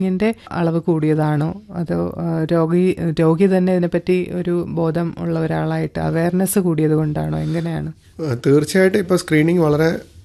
ഇതിന്റെ അളവ് കൂടിയതാണോ അതോ ആ, രോഗി രോഗി തന്നെ ഇതിനെപ്പറ്റി ഒരു ബോധം ഉള്ള ഒരാളായിട്ട് അവയർനെസ് കൂടിയത് കൊണ്ടാണോ എങ്ങനെയാണ് ആ, തീർച്ചയായിട്ടും ഇപ്പോൾ സ്ക്രീനിങ് വളരെ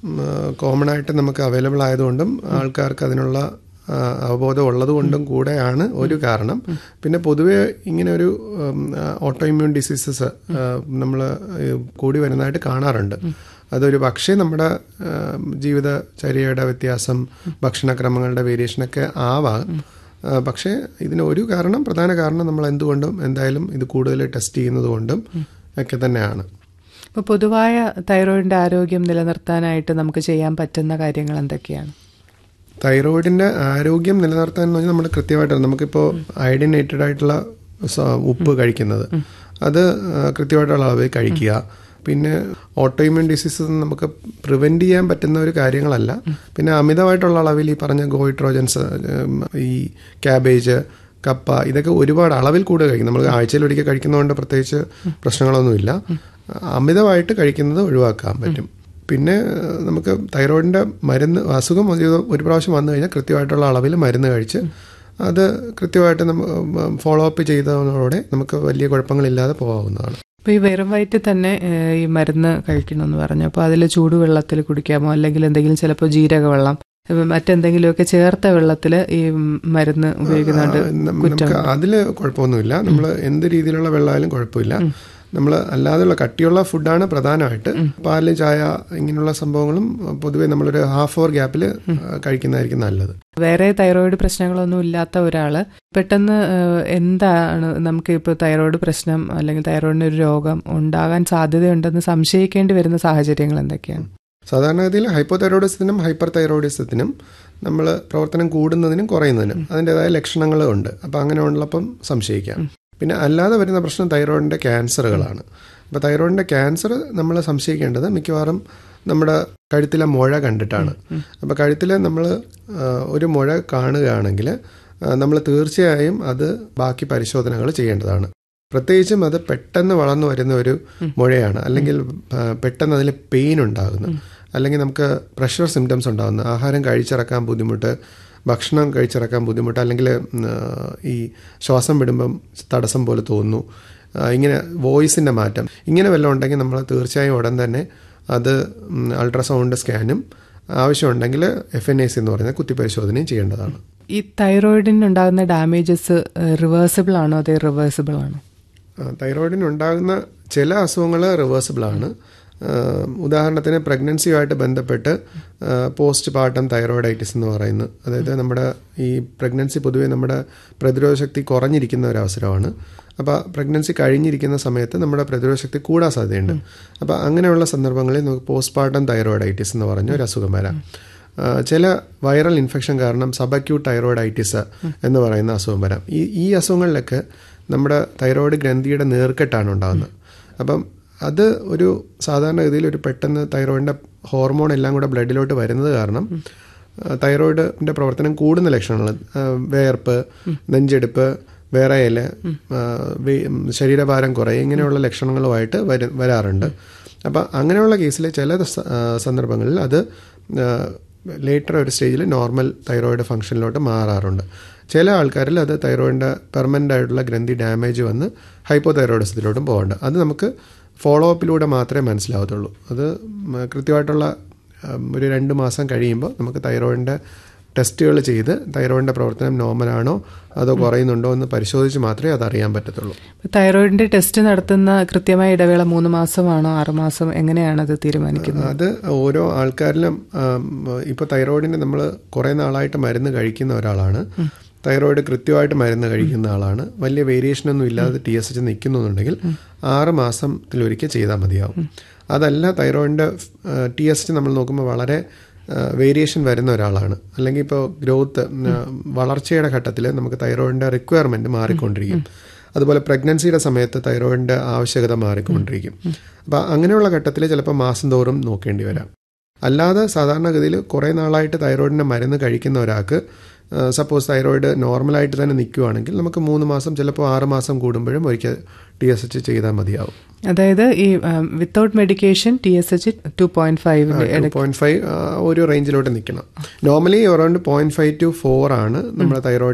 കോമൺ ആയിട്ട് നമുക്ക് അവൈലബിൾ ആയതുകൊണ്ടും ആൾക്കാർക്ക് അതിനുള്ള ആ, അവബോധം ഉള്ളതുകൊണ്ടും കൂടെയാണ് ഒരു കാരണം പിന്നെ പൊതുവെ ഇങ്ങനെ ഒരു ഓട്ടോ ഇമ്മ്യൂൺ ഡിസീസസ് നമ്മൾ കൂടി വരുന്നതായിട്ട് കാണാറുണ്ട് അതൊരു പക്ഷേ നമ്മുടെ ആ, ജീവിതചര്യയുടെ വ്യത്യാസം ഭക്ഷണക്രമങ്ങളുടെ വേരിയേഷനൊക്കെ ആവാം ആ, പക്ഷേ ഇതിന് ഒരു കാരണം പ്രധാന കാരണം നമ്മൾ എന്തുകൊണ്ടും എന്തായാലും ഇത് കൂടുതൽ ടെസ്റ്റ് ചെയ്യുന്നത് കൊണ്ടും ഒക്കെ തന്നെയാണ് ഇപ്പൊ പൊതുവായ തൈറോയിഡിന്റെ ആരോഗ്യം നിലനിർത്താനായിട്ട് നമുക്ക് ചെയ്യാൻ പറ്റുന്ന കാര്യങ്ങൾ എന്തൊക്കെയാണ് തൈറോയിഡിന്റെ ആരോഗ്യം നിലനിർത്താൻ എന്ന് പറഞ്ഞാൽ നമ്മൾ കൃത്യമായിട്ട് നമുക്കിപ്പോൾ അയഡിനേറ്റഡ് ആയിട്ടുള്ള സ- ഉപ്പ് കഴിക്കുന്നത് അത് ആ, കൃത്യമായിട്ടുള്ള അളവിൽ കഴിക്കുക പിന്നെ ഓട്ടോയിമ്യൂൺ ഡിസീസസ് നമുക്ക് പ്രിവെന്റ് ചെയ്യാൻ പറ്റുന്ന ഒരു കാര്യങ്ങളല്ല പിന്നെ അമിതമായിട്ടുള്ള അളവിൽ ഈ പറഞ്ഞ ഗോയിട്രോജൻസ് ഈ ക്യാബേജ് കപ്പ ഇതൊക്കെ ഒരുപാട് അളവിൽ കൂടുതൽ കഴിക്കും നമ്മൾ ആഴ്ചയിൽ ഒരിക്കൽ കഴിക്കുന്നതുകൊണ്ട് പ്രത്യേകിച്ച് പ്രശ്നങ്ങളൊന്നുമില്ല അമിതമായിട്ട് കഴിക്കുന്നത് ഒഴിവാക്കാൻ പറ്റും പിന്നെ ഏഹ്, നമുക്ക് തൈറോയിഡിന്റെ മരുന്ന് അസുഖം ഒരു ഒരു പ്രാവശ്യം വന്നു കഴിഞ്ഞാൽ കൃത്യമായിട്ടുള്ള അളവിൽ മരുന്ന് കഴിച്ച് അത് കൃത്യമായിട്ട് നമ്മൾ ഫോളോ അപ്പ് ചെയ്തതോടെ നമുക്ക് വലിയ കുഴപ്പങ്ങളില്ലാതെ പോകാവുന്നതാണ് ഇപ്പൊ ഈ വെറും വയറ്റിൽ തന്നെ ഏഹ്, ഈ മരുന്ന് കഴിക്കണമെന്ന് പറഞ്ഞു അപ്പോൾ അതിൽ ചൂടുവെള്ളത്തിൽ കുടിക്കാമോ അല്ലെങ്കിൽ എന്തെങ്കിലും ചിലപ്പോൾ ജീരകവെള്ളം ഏഹ്, മറ്റെന്തെങ്കിലുമൊക്കെ ചേർത്ത വെള്ളത്തിൽ ഈ മരുന്ന് ഉപയോഗിക്കുന്നുണ്ട് ആ, നം- നമുക്ക് അതിൽ കുഴപ്പമൊന്നുമില്ല നമ്മൾ എന്ത് രീതിയിലുള്ള വെള്ളമായാലും കുഴപ്പമില്ല നമ്മൾ അല്ലാതെയുള്ള കട്ടിയുള്ള ഫുഡാണ് പ്രധാനമായിട്ട് പാല് ചായ ഇങ്ങനെയുള്ള സംഭവങ്ങളും പൊതുവെ നമ്മളൊരു ഹാഫ് അവർ ഗ്യാപ്പിൽ കഴിക്കുന്നതായിരിക്കും നല്ലത് വേറെ തൈറോയിഡ് പ്രശ്നങ്ങളൊന്നും ഇല്ലാത്ത ഒരാള് പെട്ടെന്ന് ഏഹ്, എന്താണ് നമുക്ക് ഇപ്പോൾ തൈറോയിഡ് പ്രശ്നം അല്ലെങ്കിൽ തൈറോയിഡിന് ഒരു രോഗം ഉണ്ടാകാൻ സാധ്യതയുണ്ടെന്ന് സംശയിക്കേണ്ടി വരുന്ന സാഹചര്യങ്ങൾ എന്തൊക്കെയാണ് സാധാരണഗതിയിൽ ഹൈപ്പോതൈറോയിഡിസത്തിനും ഹൈപ്പർ തൈറോയിഡിസത്തിനും നമ്മൾ പ്രവർത്തനം കൂടുന്നതിനും കുറയുന്നതിനും അതിൻ്റെതായ ലക്ഷണങ്ങളും ഉണ്ട് അപ്പോൾ അങ്ങനെ ഉള്ളപ്പം സംശയിക്കാം പിന്നെ അല്ലാതെ വരുന്ന പ്രശ്നം തൈറോയിഡിൻ്റെ ക്യാൻസറുകളാണ് അപ്പോൾ തൈറോയിഡിൻ്റെ ക്യാൻസർ നമ്മൾ സംശയിക്കേണ്ടത് മിക്കവാറും നമ്മുടെ കഴുത്തിലെ മുഴ കണ്ടിട്ടാണ് അപ്പോൾ കഴുത്തിൽ നമ്മൾ ഒരു മുഴ കാണുകയാണെങ്കിൽ നമ്മൾ തീർച്ചയായും അത് ബാക്കി പരിശോധനകൾ ചെയ്യേണ്ടതാണ് പ്രത്യേകിച്ചും അത് പെട്ടെന്ന് വളർന്നു വരുന്ന ഒരു മുഴയാണ് അല്ലെങ്കിൽ ആ, പെട്ടെന്ന് അതിൽ പെയിൻ ഉണ്ടാകുന്നു അല്ലെങ്കിൽ നമുക്ക് പ്രഷർ സിംറ്റംസ് ഉണ്ടാകുന്നു ആഹാരം കഴിച്ചിറക്കാൻ ബുദ്ധിമുട്ട് ഭക്ഷണം കഴിച്ചിറക്കാൻ ബുദ്ധിമുട്ട് അല്ലെങ്കിൽ ഉം, ആ, ഈ ശ്വാസം വിടുമ്പം തടസ്സം പോലെ തോന്നുന്നു ആ, ഇങ്ങനെ വോയിസിൻ്റെ മാറ്റം ഇങ്ങനെ വല്ലതും ഉണ്ടെങ്കിൽ നമ്മൾ തീർച്ചയായും ഉടൻ തന്നെ അത് അൾട്രാസൗണ്ട് സ്കാനും ആവശ്യമുണ്ടെങ്കിൽ എഫ് എൻ എ സി എന്ന് പറയുന്ന കുത്തിപ്പരിശോധനയും ചെയ്യേണ്ടതാണ് ഈ തൈറോയിഡിന് ഉണ്ടാകുന്ന ഡാമേജസ് റിവേഴ്സിബിൾ ആണോ അതോ റിവേഴ്സിബിൾ ആണോ ആ, തൈറോയിഡിന് ഉണ്ടാകുന്ന ചില അസുഖങ്ങൾ റിവേഴ്സിബിൾ ആണ് ആ, ഉദാഹരണത്തിന് പ്രഗ്നൻസിയുമായിട്ട് ബന്ധപ്പെട്ട് പോസ്റ്റ് പാർട്ടം തൈറോയിഡൈറ്റിസ് എന്ന് പറയുന്നു അതായത് നമ്മുടെ ഈ പ്രഗ്നൻസി പൊതുവേ നമ്മുടെ പ്രതിരോധ ശക്തി കുറഞ്ഞിരിക്കുന്ന ഒരു അവസരമാണ് അപ്പോൾ പ്രഗ്നൻസി കഴിഞ്ഞിരിക്കുന്ന സമയത്ത് നമ്മുടെ പ്രതിരോധ ശക്തി കൂടാൻ സാധ്യതയുണ്ട് അപ്പോൾ അങ്ങനെയുള്ള സന്ദർഭങ്ങളിൽ നമുക്ക് പോസ്റ്റ് പാർട്ടം തൈറോയിഡൈറ്റിസ് എന്ന് പറഞ്ഞ ഒരു അസുഖം വരാം ആ, ചില വൈറൽ ഇൻഫെക്ഷൻ കാരണം സബക്യൂട്ട് തൈറോയിഡൈറ്റിസ് എന്ന് പറയുന്ന അസുഖം വരാം ഈ ഈ അസുഖങ്ങളിലൊക്കെ നമ്മുടെ തൈറോയിഡ് ഗ്രന്ഥിയുടെ നേർക്കെട്ടാണ് ഉണ്ടാകുന്നത് അപ്പം അത് ഒരു സാധാരണഗതിയിൽ ഒരു പെട്ടെന്ന് തൈറോയിഡിൻ്റെ ഹോർമോൺ എല്ലാം കൂടെ ബ്ലഡിലോട്ട് വരുന്നത് കാരണം ആ, തൈറോയിഡിൻ്റെ പ്രവർത്തനം കൂടുന്ന ലക്ഷണങ്ങൾ ആ, വേർപ്പ് നെഞ്ചെടുപ്പ് വിറയൽ ആ, വേ- ശരീരഭാരം കുറയും ഇങ്ങനെയുള്ള ലക്ഷണങ്ങളുമായിട്ട് വര വരാറുണ്ട് അപ്പം അങ്ങനെയുള്ള കേസിൽ ചില സ- ആ, സന്ദർഭങ്ങളിൽ അത് ലേറ്റർ ഒരു സ്റ്റേജിൽ നോർമൽ തൈറോയിഡ് ഫംഗ്ഷനിലോട്ട് മാറാറുണ്ട് ചില ആൾക്കാരിൽ അത് തൈറോയിഡിൻ്റെ പെർമനൻ്റ് ആയിട്ടുള്ള ഗ്രന്ഥി ഡാമേജ് വന്ന് ഹൈപ്പോ തൈറോയിഡിസത്തിലോട്ടും പോകേണ്ട അത് നമുക്ക് ഫോളോ അപ്പിലൂടെ മാത്രമേ മനസ്സിലാവത്തുള്ളൂ അത് ഉം, കൃത്യമായിട്ടുള്ള ഉം, ഒരു രണ്ട് മാസം കഴിയുമ്പോൾ നമുക്ക് തൈറോയിഡിൻ്റെ ടെസ്റ്റുകൾ ചെയ്ത് തൈറോയിഡിൻ്റെ പ്രവർത്തനം നോർമലാണോ അതോ കുറയുന്നുണ്ടോ എന്ന് പരിശോധിച്ച് മാത്രമേ അത് അറിയാൻ പറ്റത്തുള്ളൂ തൈറോയിഡിന്റെ ടെസ്റ്റ് നടത്തുന്ന കൃത്യമായ ഇടവേള മൂന്ന് മാസമാണോ ആറ് മാസം എങ്ങനെയാണ് അത് തീരുമാനിക്കുന്നത് അത് ഓരോ ആൾക്കാരിലും ഇപ്പോൾ തൈറോയിഡിന് നമ്മൾ കുറേ നാളായിട്ട് മരുന്ന് കഴിക്കുന്ന ഒരാളാണ് തൈറോയിഡ് കൃത്യമായിട്ട് മരുന്ന് കഴിക്കുന്ന ആളാണ് വലിയ വേരിയേഷൻ ഒന്നും ഇല്ലാതെ ടി എസ് എച്ച് നിൽക്കുന്നുണ്ടെങ്കിൽ ആറ് മാസത്തിലൊരിക്കൽ ചെയ്താൽ മതിയാവും അതല്ല തൈറോയിഡിൻ്റെ ടി എസ് എച്ച് നമ്മൾ നോക്കുമ്പോൾ വളരെ വേരിയേഷൻ വരുന്ന ഒരാളാണ് അല്ലെങ്കിൽ ഇപ്പോൾ ഗ്രോത്ത് വളർച്ചയുടെ ഘട്ടത്തിൽ നമുക്ക് തൈറോയിഡിൻ്റെ റിക്വയർമെൻറ്റ് മാറിക്കൊണ്ടിരിക്കും അതുപോലെ പ്രഗ്നൻസിയുടെ സമയത്ത് തൈറോയിഡിൻ്റെ ആവശ്യകത മാറിക്കൊണ്ടിരിക്കും അപ്പോൾ അങ്ങനെയുള്ള ഘട്ടത്തിൽ ചിലപ്പോൾ മാസം തോറും നോക്കേണ്ടി വരാം അല്ലാതെ സാധാരണഗതിയിൽ കുറേ നാളായിട്ട് തൈറോയിഡിൻ്റെ മരുന്ന് കഴിക്കുന്ന ഒരാൾക്ക് സപ്പോസ് തൈറോയിഡ് നോർമലായിട്ട് തന്നെ നിൽക്കുവാണെങ്കിൽ നമുക്ക് മൂന്ന് മാസം ചിലപ്പോൾ ആറ് മാസം കൂടുമ്പോഴും ഒരിക്കൽ ടി എസ് എച്ച് ചെയ്താൽ മതിയാവും അതായത് ഈ without medication T S H two point five two point five ഒരു റേഞ്ചിലോട്ട് നിൽക്കണം normally around point five to four ആണ് നമ്മുടെ തൈറോയിഡ്